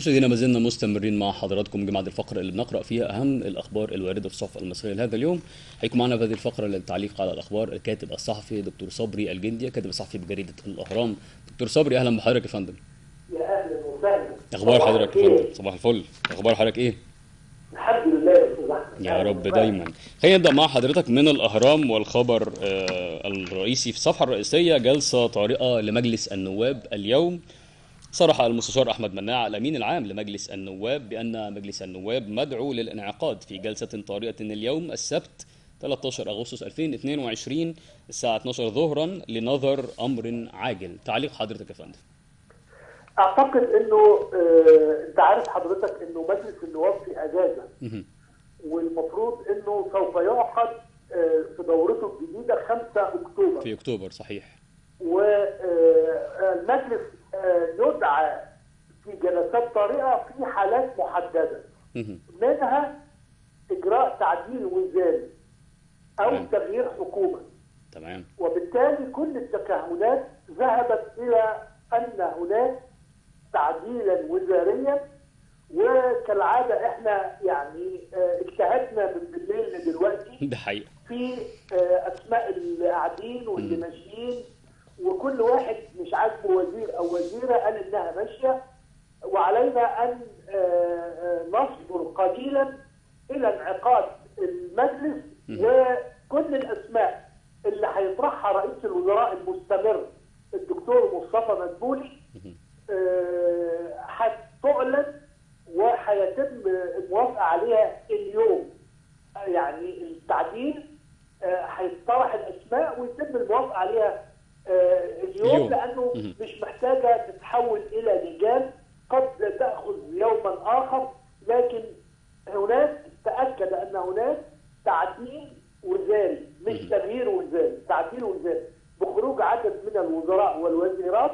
مشاهدينا ما زلنا مستمرين مع حضراتكم جماعة الفقرة اللي بنقرأ فيها أهم الأخبار الواردة في الصحف المصرية لهذا اليوم هيكون معنا في هذه الفقرة للتعليق على الأخبار الكاتب الصحفي دكتور صبري الجندي كاتب الصحفي بجريدة الأهرام دكتور صبري أهلا بحضرتك يا فندم يا اهلا وسهلا أخبار صباح حضرتك يا الخير. فندم صباح الفل أخبار حضرتك إيه؟ الحمد لله يا استاذ احمد يا أهلاً رب وسهلاً. دايما خلينا نبدا مع حضرتك من الاهرام والخبر آه، الرئيسي في الصفحه الرئيسيه جلسه طارئه لمجلس النواب اليوم صرح المستشار احمد مناع الامين العام لمجلس النواب بان مجلس النواب مدعو للانعقاد في جلسه طارئه اليوم السبت 13 اغسطس 2022 الساعه 12 ظهرا لنظر امر عاجل تعليق حضرتك يا فندم اعتقد انه آه، انت عارف حضرتك انه مجلس النواب في اجازه مهم. والمفروض انه سوف يعقد آه، في دورته الجديده 5 اكتوبر في اكتوبر صحيح والمجلس يدعى في جلسات طارئه في حالات محدده مهم. منها اجراء تعديل وزاري او تمام. تغيير حكومه تمام وبالتالي كل التكهنات ذهبت الى ان هناك تعديلا وزاريا وكالعاده احنا يعني آه، اجتهدنا من بالليل لدلوقتي ده حقيقه في آه، اسماء اللي قاعدين واللي ماشيين وكل واحد مش عاجبه وزير او وزيره قال انها ماشيه وعلينا ان آه، آه، نصبر قليلا الى انعقاد المجلس وكل الاسماء اللي هيطرحها رئيس الوزراء المستمر الدكتور مصطفى مدبولي آه، هتعلن وهيتم الموافقه عليها اليوم يعني التعديل آه، هيطرح الاسماء ويتم الموافقه عليها آه، اليوم اليوم. لانه مهم. مش محتاجه تتحول الى لجان قد تاخذ يوما اخر لكن هناك تاكد ان هناك تعديل وزاري مش تغيير وزاري تعديل وزاري بخروج عدد من الوزراء والوزيرات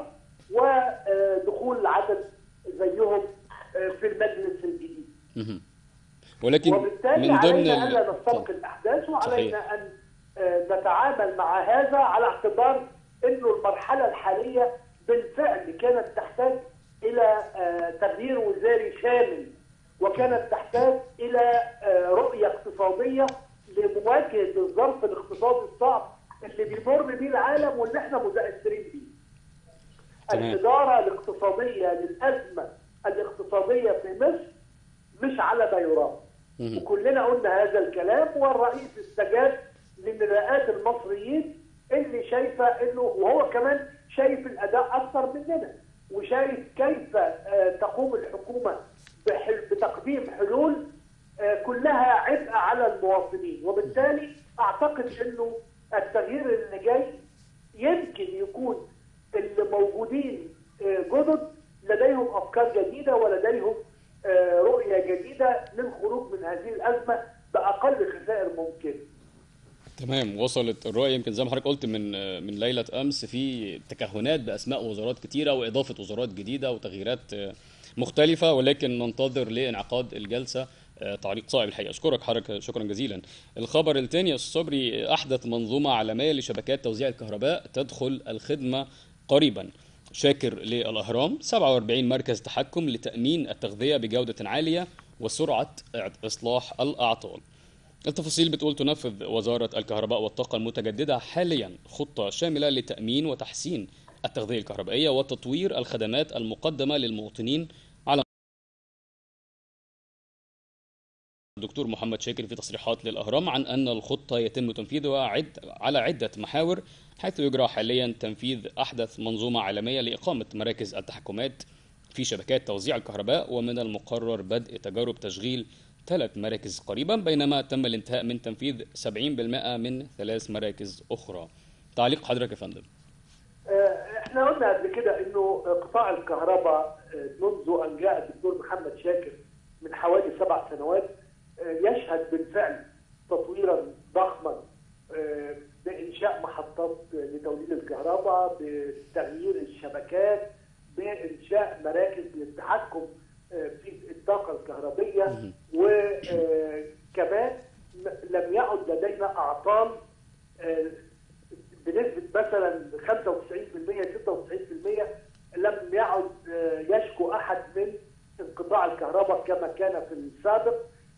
ودخول عدد زيهم آه، في المجلس الجديد مهم. ولكن وبالتالي من ضمن علينا ال- الا نستبق اتفضل. الاحداث وعلينا صحيح. ان آه، نتعامل مع هذا على اعتبار انه المرحله الحاليه بالفعل كانت تحتاج الى آه، تغيير وزاري شامل وكانت تحتاج الى آه، رؤيه اقتصاديه لمواجهه الظرف الاقتصادي الصعب اللي بيمر بيه العالم واللي احنا متاثرين بيه. تمام. الاداره الاقتصاديه للازمه الاقتصاديه في مصر مش على ما يرام مهم. وكلنا قلنا هذا الكلام والرئيس استجاب لنداءات المصريين اللي شايفه انه وهو كمان شايف الاداء اكثر مننا وشايف كيف آه، تقوم الحكومه بحل- بتقديم حلول آه، كلها عبء على المواطنين وبالتالي اعتقد انه التغيير اللي جاي يمكن يكون اللي موجودين آه، جدد لديهم افكار جديده ولديهم آه، رؤيه جديده للخروج من هذه الازمه باقل خسائر ممكنه. تمام وصلت الرؤية يمكن زي ما حضرتك قلت من من ليلة أمس في تكهنات بأسماء وزارات كتيرة وإضافة وزارات جديدة وتغييرات آه، مختلفة ولكن ننتظر لانعقاد الجلسة آه، تعليق صائب الحقيقة أشكرك حضرتك شكرا جزيلا الخبر الثاني يا أستاذ صبري أحدث منظومة عالمية لشبكات توزيع الكهرباء تدخل الخدمة قريبا شاكر للأهرام 47 مركز تحكم لتأمين التغذية بجودة عالية وسرعة إصلاح الأعطال التفاصيل بتقول تنفذ وزارة الكهرباء والطاقة المتجددة حاليا خطة شاملة لتأمين وتحسين التغذية الكهربائية وتطوير الخدمات المقدمة للمواطنين على الدكتور محمد شاكر في تصريحات للأهرام عن أن الخطة يتم تنفيذها عد على عدة محاور حيث يجرى حاليا تنفيذ أحدث منظومة عالمية لإقامة مراكز التحكمات في شبكات توزيع الكهرباء ومن المقرر بدء تجارب تشغيل ثلاث مراكز قريبا بينما تم الانتهاء من تنفيذ 70% من ثلاث مراكز أخرى تعليق حضرتك يا فندم آه، احنا قلنا قبل كده انه قطاع الكهرباء آه، منذ ان جاء الدكتور محمد شاكر من حوالي سبع سنوات آه، يشهد بالفعل تطويرا ضخما آه، بانشاء محطات لتوليد الكهرباء بتغيير الشبكات بانشاء مراكز للتحكم آه، في الطاقه الكهربيه وكمان لم يعد لدينا اعطال آه، بنسبه مثلا 95% 96% لم يعد آه، يشكو احد من انقطاع الكهرباء كما كان في السابق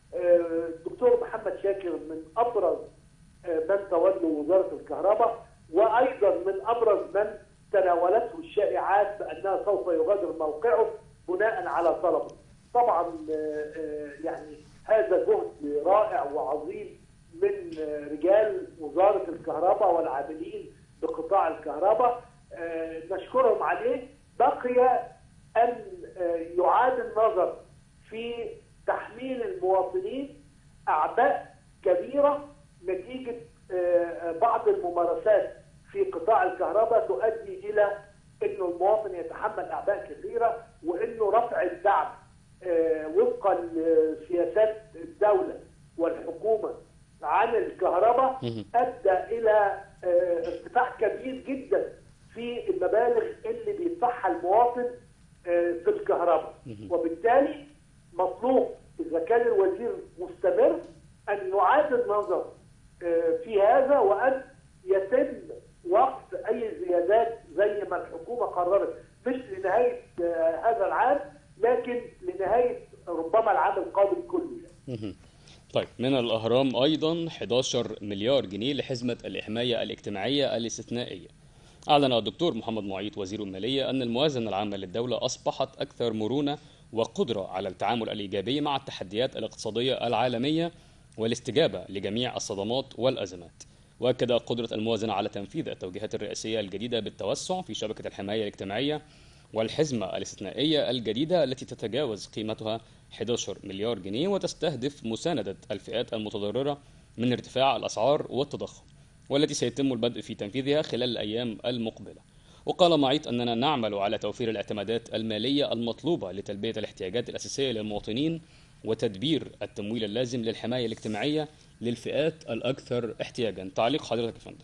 آه، الدكتور محمد شاكر من ابرز آه، من تولوا وزاره الكهرباء وايضا من ابرز من تناولته الشائعات بانها سوف يغادر موقعه بناء على طلبه. طبعا آه، آه، يعني هذا جهد رائع وعظيم من آه، رجال وزاره الكهرباء والعاملين بقطاع الكهرباء آه، نشكرهم عليه بقي ان آه، يعاد النظر في تحميل المواطنين اعباء كبيره نتيجه آه، بعض الممارسات في قطاع الكهرباء تؤدي الى انه المواطن يتحمل اعباء كبيره وانه رفع الدعم آه، وفقا لسياسات الدوله والحكومه عن الكهرباء مهم. ادى الى آه، ارتفاع كبير جدا في المبالغ اللي بيدفعها المواطن آه، في الكهرباء وبالتالي مطلوب اذا كان الوزير مستمر ان يعاد النظر آه، في هذا وان يتم وقف اي زيادات زي ما الحكومه قررت مش لنهايه آه، هذا العام لكن لنهايه ربما العام القادم كله مهم. طيب من الأهرام أيضا 11 مليار جنيه لحزمة الحماية الاجتماعية الاستثنائية أعلن الدكتور محمد معيط وزير المالية أن الموازنة العامة للدولة أصبحت أكثر مرونة وقدرة على التعامل الإيجابي مع التحديات الاقتصادية العالمية والاستجابة لجميع الصدمات والأزمات وأكد قدرة الموازنة على تنفيذ التوجيهات الرئاسية الجديدة بالتوسع في شبكة الحماية الاجتماعية والحزمة الاستثنائية الجديدة التي تتجاوز قيمتها 11 مليار جنيه وتستهدف مساندة الفئات المتضررة من ارتفاع الأسعار والتضخم والتي سيتم البدء في تنفيذها خلال الأيام المقبلة وقال معيط أننا نعمل على توفير الاعتمادات المالية المطلوبة لتلبية الاحتياجات الأساسية للمواطنين وتدبير التمويل اللازم للحماية الاجتماعية للفئات الأكثر احتياجا تعليق حضرتك يا فندم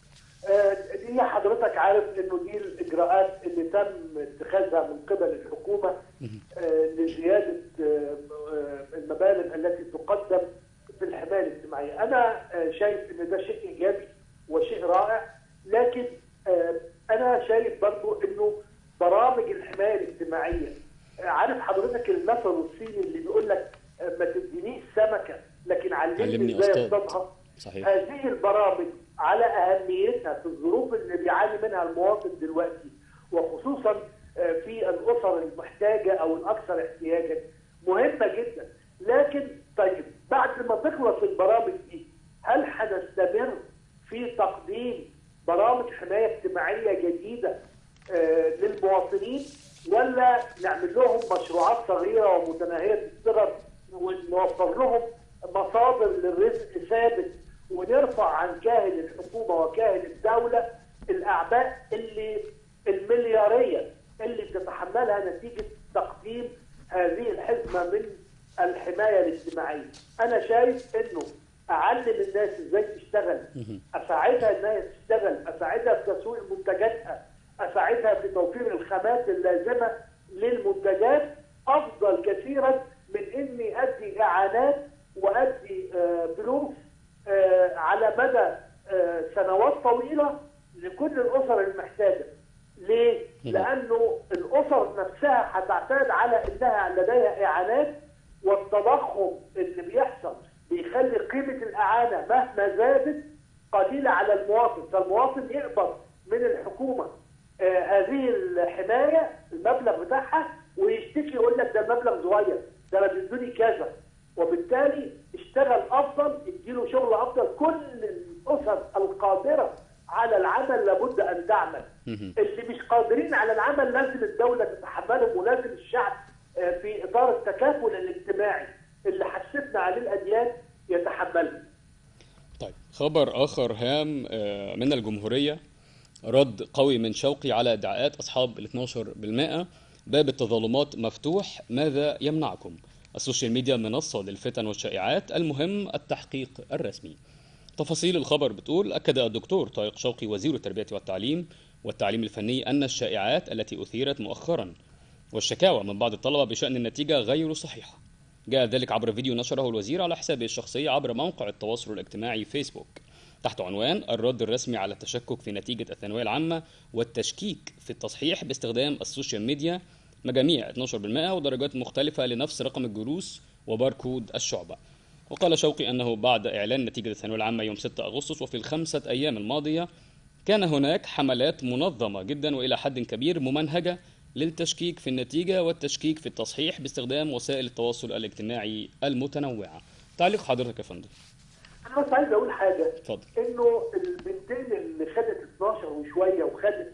آه، دي حضرتك عارف انه دي الاجراءات اللي تم اتخاذها من قبل الحكومه آه، لزياده آه، آه، المبالغ التي تقدم في الحمايه الاجتماعيه، انا آه، شايف ان ده شيء ايجابي وشيء رائع لكن آه، انا شايف برضو انه برامج الحمايه الاجتماعيه آه، عارف حضرتك المثل الصيني اللي بيقول لك آه، ما تدينيش سمكه لكن علمني علمني ازاي أصطاد. اصطادها صحيح هذه البرامج على اهميتها في الظروف اللي بيعاني منها المواطن دلوقتي وخصوصا آه، في الاسر المحتاجه او الاكثر احتياجا مهمه جدا لكن طيب بعد ما تخلص البرامج دي هل هنستمر في تقديم برامج حمايه اجتماعيه جديده آه، للمواطنين ولا نعمل لهم مشروعات صغيره ومتناهيه الصغر ونوفر لهم مصادر للرزق ثابت ونرفع عن كاهل الحكومه وكاهل الدوله الاعباء اللي الملياريه اللي بتتحملها نتيجه تقديم هذه الحزمه من الحمايه الاجتماعيه. انا شايف انه اعلم الناس ازاي تشتغل، اساعدها انها تشتغل، اساعدها في تسويق منتجاتها، اساعدها في توفير الخامات اللازمه للمنتجات افضل كثيرا من اني ادي اعانات وادي آه، فلوس آه، على مدى آه، سنوات طويله لكل الاسر المحتاجه. ليه؟ لانه الاسر نفسها هتعتمد على انها لديها اعانات والتضخم اللي بيحصل بيخلي قيمه الاعانه مهما زادت قليله على المواطن، فالمواطن يقبض من الحكومه آه هذه الحمايه المبلغ بتاعها ويشتكي يقول لك ده المبلغ صغير ده انا بيدوني كذا وبالتالي اشتغل افضل اديله شغل افضل كل الاسر القادره على العمل لابد ان تعمل اللي مش قادرين على العمل لازم الدوله تتحملهم ولازم الشعب آه، في اطار التكافل الاجتماعي اللي حسبنا عليه الاديان يتحمله طيب خبر آخر هام آه، من الجمهورية رد قوي من شوقي على ادعاءات أصحاب ال 12% باب التظلمات مفتوح ماذا يمنعكم السوشيال ميديا منصة للفتن والشائعات المهم التحقيق الرسمي تفاصيل الخبر بتقول أكد الدكتور طارق شوقي وزير التربية والتعليم والتعليم الفني أن الشائعات التي أثيرت مؤخرا والشكاوى من بعض الطلبة بشأن النتيجة غير صحيحة جاء ذلك عبر فيديو نشره الوزير على حسابه الشخصي عبر موقع التواصل الاجتماعي فيسبوك تحت عنوان الرد الرسمي على التشكك في نتيجة الثانوية العامة والتشكيك في التصحيح باستخدام السوشيال ميديا مجاميع 12% ودرجات مختلفة لنفس رقم الجلوس وباركود الشعبة وقال شوقي أنه بعد إعلان نتيجة الثانوية العامة يوم 6 أغسطس وفي الخمسة أيام الماضية كان هناك حملات منظمة جدا وإلى حد كبير ممنهجة للتشكيك في النتيجة والتشكيك في التصحيح باستخدام وسائل التواصل الاجتماعي المتنوعة تعليق حضرتك يا فندم انا بس عايز اقول حاجه اتفضل انه البنتين اللي خدت 12 وشويه وخدت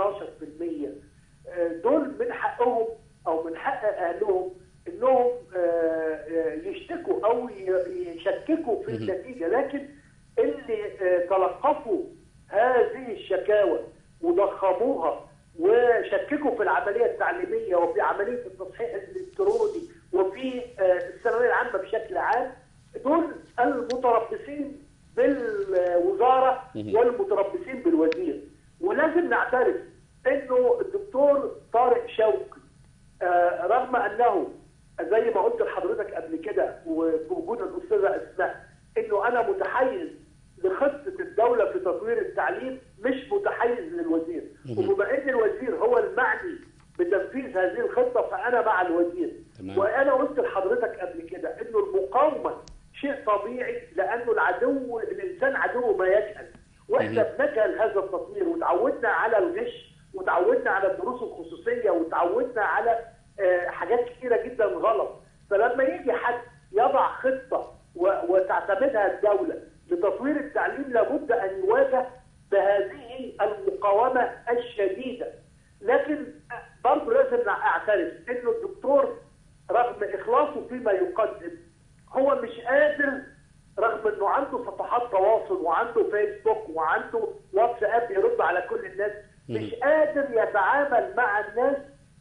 12% آه، دول من حقهم او من حق اهلهم انهم آه، آه، يشتكوا او ي- يشككوا في النتيجه لكن اللي آه، تلقفوا هذه الشكاوى وضخموها وشككوا في العمليه التعليميه وفي عمليه التصحيح الالكتروني وفي آه، الثانويه العامه بشكل عام دول المتربصين بالوزاره مهم. والمتربصين بالوزير ولازم نعترف انه الدكتور طارق شوقي آه، رغم انه زي ما قلت لحضرتك قبل كده وبوجود الاستاذه اسماء انه انا متحيز لخطه الدوله في تطوير التعليم مش متحيز للوزير وبما ان الوزير هو المعني بتنفيذ هذه الخطه فانا مع الوزير تمام. وانا قلت لحضرتك قبل كده انه المقاومه شيء طبيعي لانه العدو الانسان عدو ما يجهل واحنا بنجهل هذا التطوير وتعودنا على الغش وتعودنا على الدروس الخصوصيه وتعودنا على آه، حاجات كثيره جدا غلط فلما يجي حد يضع خطه و- وتعتمدها الدوله لتطوير التعليم لابد ان يواجه بهذه المقاومه الشديده لكن برضه لازم اعترف انه الدكتور رغم اخلاصه فيما يقدم هو مش قادر رغم انه عنده صفحات تواصل وعنده فيسبوك وعنده واتساب يرد على كل الناس مش قادر يتعامل مع الناس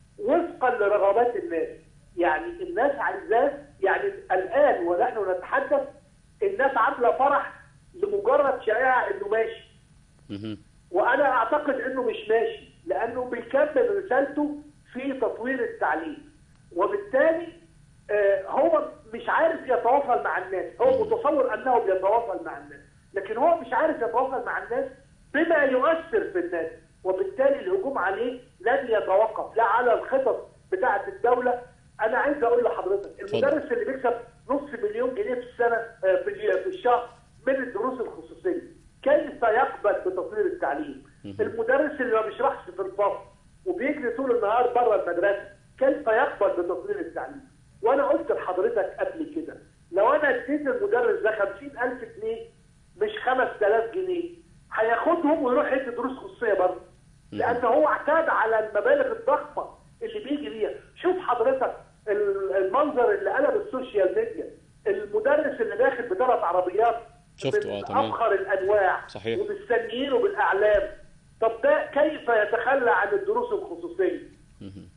وفقا لرغبات الناس يعني الناس عايزاه يعني الان ونحن نتحدث الناس عامله فرح لمجرد شائعه انه ماشي مهم. وانا اعتقد انه مش ماشي لانه بيكمل رسالته في تطوير التعليم وبالتالي آه، هو مش عارف يتواصل مع الناس هو متصور انه بيتواصل مع الناس لكن هو مش عارف يتواصل مع الناس بما يؤثر في الناس وبالتالي الهجوم عليه لن يتوقف لا على الخطط بتاعه الدوله انا عايز اقول لحضرتك اتفضل. المدرس اللي بيكسب نص مليون جنيه في السنه آه، في ال- في الشهر من الدروس الخصوصيه كيف يقبل بتطوير التعليم المدرس اللي ما بيشرحش في الفصل وبيجري طول النهار بره المدرسه كيف يقبل بتطوير التعليم وانا قلت لحضرتك قبل كده لو انا اديت المدرس ده 50000 جنيه مش 5000 جنيه هياخدهم ويروح يدي دروس خصوصيه برضه لان هو اعتاد على المبالغ الضخمه اللي بيجي بيها شوف حضرتك ال- المنظر اللي قلب السوشيال ميديا المدرس اللي داخل بثلاث عربيات شفته، من آه، تمام. افخر الانواع صحيح. ومستنيينه بالاعلام طب ده كيف يتخلى عن الدروس الخصوصيه مهم.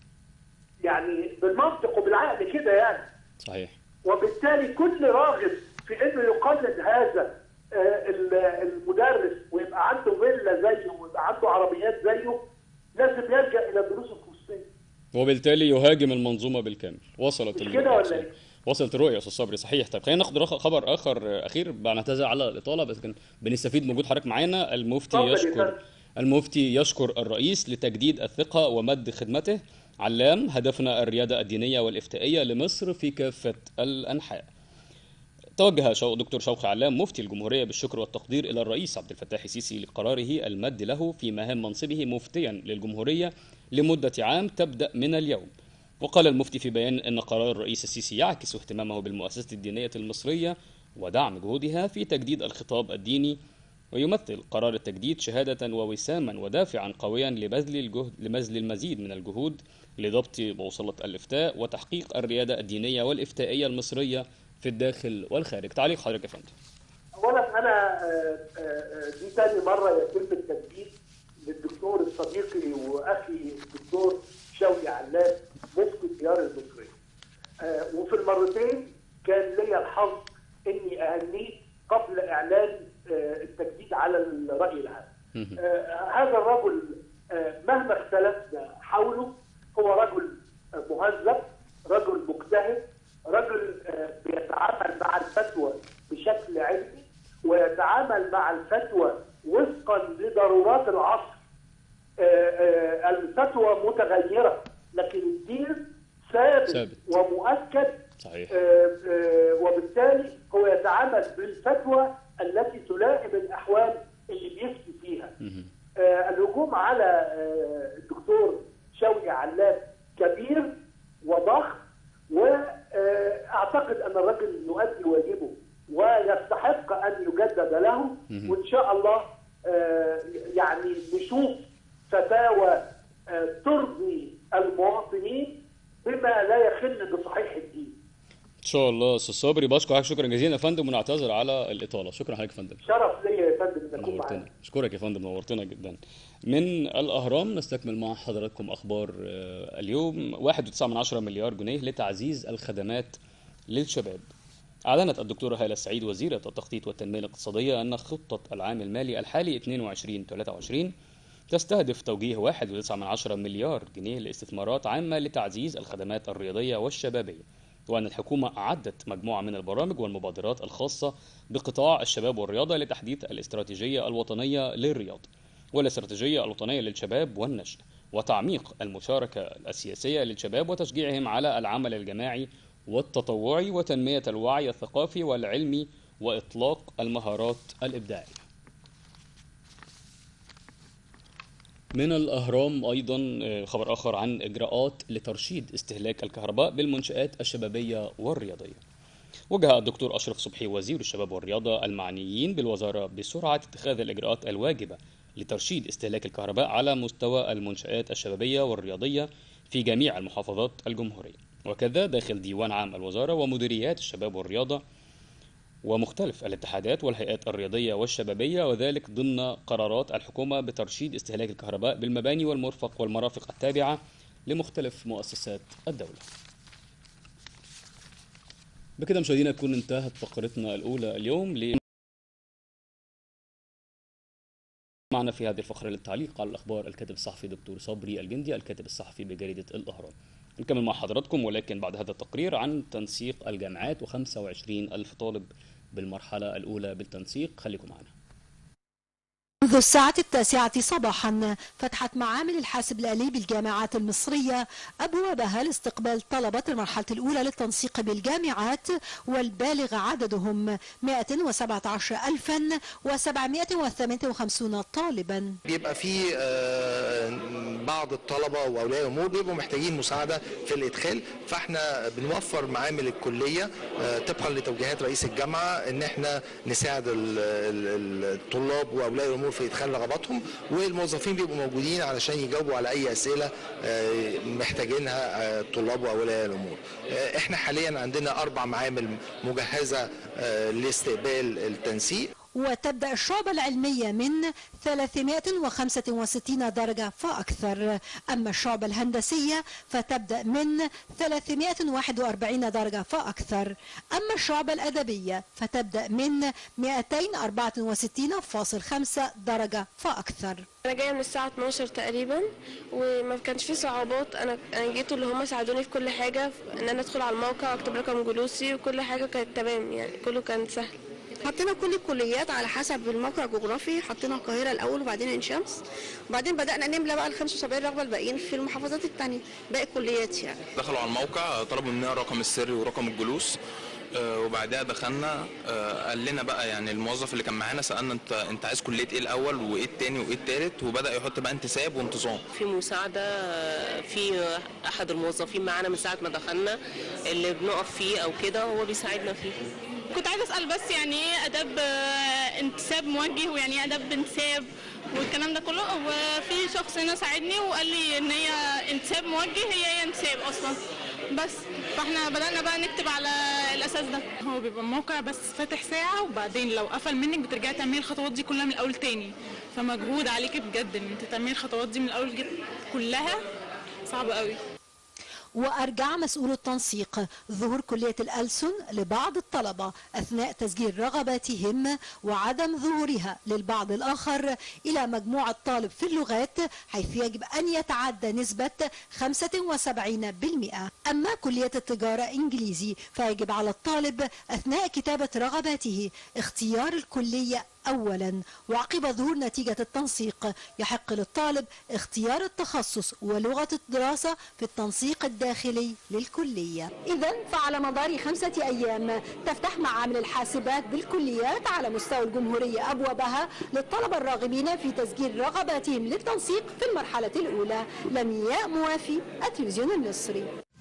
يعني بالمنطق وبالعقل كده يعني صحيح وبالتالي كل راغب في انه يقلد هذا آه، ال- المدرس ويبقى عنده فيلا زيه ويبقى عنده عربيات زيه لازم يلجا الى الدروس الخصوصيه وبالتالي يهاجم المنظومه بالكامل وصلت مش ال- كده ولا إيه؟ وصلت الرؤيه يا استاذ صبري صحيح طيب خلينا ناخد رخ- خبر اخر آه، اخير بنعتذر على الاطاله بس كان بنستفيد من وجود حضرتك معانا المفتي اتفضل يا يشكر فندم. المفتي يشكر الرئيس لتجديد الثقه ومد خدمته علام هدفنا الرياده الدينيه والافتائيه لمصر في كافه الانحاء توجه شو دكتور شوقي علام مفتي الجمهورية بالشكر والتقدير إلى الرئيس عبد الفتاح السيسي لقراره المد له في مهام منصبه مفتيا للجمهورية لمدة عام تبدأ من اليوم وقال المفتي في بيان أن قرار الرئيس السيسي يعكس اهتمامه بالمؤسسة الدينية المصرية ودعم جهودها في تجديد الخطاب الديني ويمثل قرار التجديد شهادة ووساما ودافعا قويا لبذل الجهد لبذل المزيد من الجهود لضبط بوصلة الإفتاء وتحقيق الريادة الدينية والإفتائية المصرية في الداخل والخارج تعليق حضرتك يا فندم اولا انا آه، آه، آه، دي تاني مره يتم التجديد للدكتور الصديقي واخي الدكتور شوقي علام مفتي الديار المصريه. آه، وفي المرتين كان لي الحظ اني اهنيه قبل اعلان آه، التجديد على الراي العام. آه، هذا الرجل آه، مهما اختلفنا حوله هو رجل آه، مهذب رجل مجتهد رجل آه، بيتعامل مع الفتوى بشكل علمي ويتعامل مع الفتوى وفقا لضرورات العصر آه، آه، الفتوى متغيرة لكن الدين ثابت, ثابت. ومؤكد صحيح آه، آه، وبالتالي هو يتعامل بالفتوى التي تلائم الاحوال اللي بيفتي فيها. مهم. آه، الهجوم على آه، الدكتور شوقي علام كبير وضخم واعتقد ان الرجل يؤدي واجبه ويستحق ان يجدد له مهم. وان شاء الله آه، يعني نشوف فتاوى آه، ترضي المواطنين بما لا يخل بصحيح الدين. ان شاء الله استاذ صبري بشكر حضرتك شكرا جزيلا يا فندم ونعتذر على الاطاله شكرا حضرتك يا فندم شرف ليا يا فندم ان اكون نورتنا معاك. اشكرك يا فندم نورتنا جدا من الاهرام نستكمل مع حضراتكم اخبار آه، اليوم 1.9 مليار جنيه لتعزيز الخدمات للشباب أعلنت الدكتورة هالة السعيد وزيرة التخطيط والتنمية الاقتصادية أن خطة العام المالي الحالي 22-23 تستهدف توجيه 1.9 مليار جنيه لاستثمارات عامة لتعزيز الخدمات الرياضية والشبابية وأن الحكومة أعدت مجموعة من البرامج والمبادرات الخاصة بقطاع الشباب والرياضة لتحديث الاستراتيجية الوطنية للرياضة والاستراتيجية الوطنية للشباب والنشء وتعميق المشاركة السياسية للشباب وتشجيعهم على العمل الجماعي والتطوعي وتنمية الوعي الثقافي والعلمي وإطلاق المهارات الإبداعية من الأهرام أيضا آه، خبر آخر عن إجراءات لترشيد استهلاك الكهرباء بالمنشآت الشبابية والرياضية وجه الدكتور أشرف صبحي وزير الشباب والرياضة المعنيين بالوزارة بسرعة اتخاذ الإجراءات الواجبة لترشيد استهلاك الكهرباء على مستوى المنشآت الشبابية والرياضية في جميع المحافظات الجمهورية وكذا داخل ديوان عام الوزارة ومديريات الشباب والرياضة ومختلف الاتحادات والهيئات الرياضية والشبابية وذلك ضمن قرارات الحكومة بترشيد استهلاك الكهرباء بالمباني والمرفق والمرافق التابعة لمختلف مؤسسات الدولة بكده مشاهدينا تكون انتهت فقرتنا الأولى اليوم ل معنا في هذه الفقرة للتعليق على الأخبار الكاتب الصحفي دكتور صبري الجندي الكاتب الصحفي بجريدة الأهرام نكمل مع حضراتكم ولكن بعد هذا التقرير عن تنسيق الجامعات و25 ألف طالب بالمرحلة الأولى بالتنسيق خليكم معنا منذ الساعة التاسعة صباحا فتحت معامل الحاسب الآلي بالجامعات المصرية أبوابها لاستقبال طلبة المرحلة الأولى للتنسيق بالجامعات والبالغ عددهم 117758 طالبا بيبقى في آه، بعض الطلبه واولياء الامور بيبقوا محتاجين مساعده في الادخال فاحنا بنوفر معامل الكليه آه، طبقا لتوجيهات رئيس الجامعه ان احنا نساعد ال- ال- الطلاب واولياء الامور في ادخال رغباتهم والموظفين بيبقوا موجودين علشان يجاوبوا على اي اسئله آه، محتاجينها آه، الطلاب واولياء الامور. آه، احنا حاليا عندنا اربع معامل مجهزه آه، لاستقبال التنسيق وتبدأ الشعبة العلمية من 365 درجة فأكثر أما الشعبة الهندسية فتبدأ من 341 درجة فأكثر أما الشعبة الأدبية فتبدأ من 264.5 درجة فأكثر انا جايه من الساعه 12 تقريبا وما كانش في صعوبات انا انا جيت اللي هم ساعدوني في كل حاجه ان انا ادخل على الموقع واكتب رقم جلوسي وكل حاجه كانت تمام يعني كله كان سهل حطينا كل الكليات على حسب الموقع الجغرافي حطينا القاهرة الأول وبعدين عين شمس وبعدين بدأنا نملى بقى ال 75 رغبة الباقيين في المحافظات التانية باقي الكليات يعني دخلوا على الموقع طلبوا مننا الرقم السري ورقم الجلوس آه، وبعدها دخلنا آه، قال لنا بقى يعني الموظف اللي كان معانا سالنا انت انت عايز كليه ايه الاول وايه التاني وايه التالت وبدا يحط بقى انتساب وانتظام في مساعدة في أحد الموظفين معانا من ساعة ما دخلنا اللي بنقف فيه أو كده هو بيساعدنا فيه كنت عايزه اسال بس يعني ايه اداب آه، انتساب موجه ويعني ايه اداب انتساب والكلام ده كله وفي شخص هنا ساعدني وقال لي ان هي انتساب موجه هي هي انتساب اصلا بس فاحنا بدانا بقى نكتب على الاساس ده هو بيبقى موقع بس فاتح ساعة وبعدين لو قفل منك بترجعي تعملي الخطوات دي كلها من الأول تاني فمجهود عليكي بجد ان انت تعملي الخطوات دي من الأول جد كلها صعب قوي وأرجع مسؤول التنسيق ظهور كلية الألسن لبعض الطلبة أثناء تسجيل رغباتهم وعدم ظهورها للبعض الآخر إلى مجموع الطالب في اللغات حيث يجب أن يتعدى نسبة 75% أما كلية التجارة إنجليزي فيجب على الطالب أثناء كتابة رغباته اختيار الكلية أولا وعقب ظهور نتيجة التنسيق يحق للطالب اختيار التخصص ولغة الدراسة في التنسيق الداخلي للكلية إذا فعلى مدار خمسة أيام تفتح معامل الحاسبات بالكليات على مستوى الجمهورية أبوابها للطلبة الراغبين في تسجيل رغباتهم للتنسيق في المرحلة الأولى لمياء موافي التلفزيون المصري